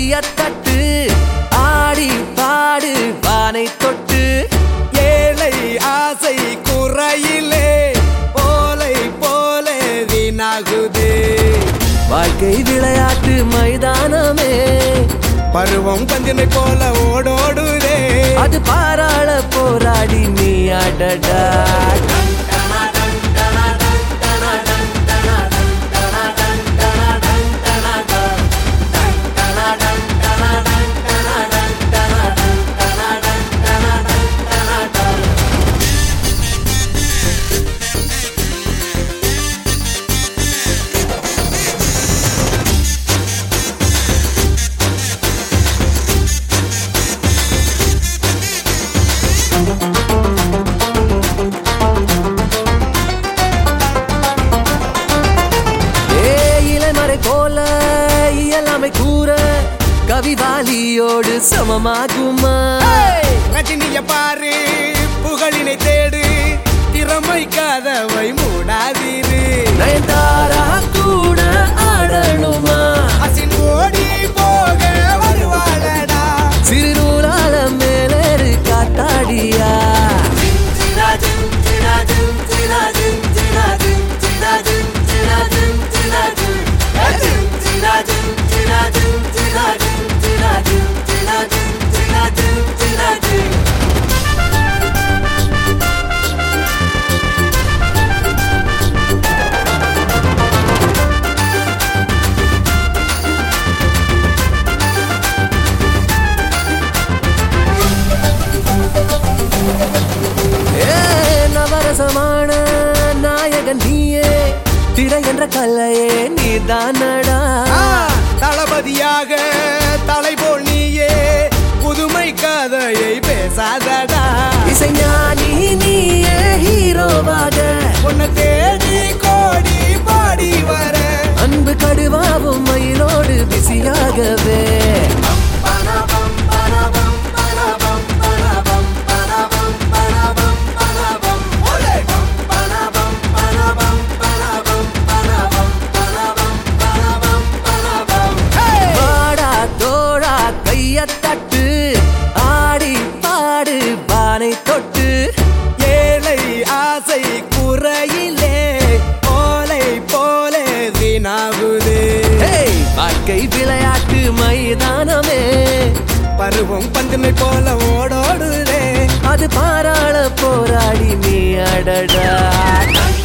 கையத்தட்டு ஆடி பாடு வானை தொட்டு ஏழை ஆசை குறையிலே போலை போலே வீணாகுதே வாழ்க்கை விளையாட்டு மைதானமே பருவம் பஞ்சினை போல ஓடோடுதே அது பாராள போராடி நீ அடடா ஏ இளமறை போல இயலாமை கூற கவிவாலியோடு சமமாகுமா ரஜினிய பாரு புகழினை தேடு திறமை கதவை மூடாதீரு நயன்தாரா கூட ஆடணுமா அசின் ஓடி போக வருவாளடா சிறுநூலால மேலேறு காத்தாடியா ஏ நவரசமான நாயகன் நீயே திரை என்ற கல்லையே நீதானடா ஆ, தளபதியாக தலை போல் நீயே புதுமை கதையை பேசாதடா இசைஞானி நீயே ஹீரோவாக உன்னை தேடி கோடி பாடி வர அன்பு கடுவாவும் மயிலோடு பிஸியாகவே வாடா தோழா கையத்தட்டு ஆடி பாடு பானை தொட்டு ஏழை ஆசை குறையிலே போலை போலே வீணாகுதே ஹேய், வாழ்க்கை விளையாட்டு மைதானமே பருவம் பந்தினை போல ஓடோடுதே அது பாராள போராடி நீ அடடா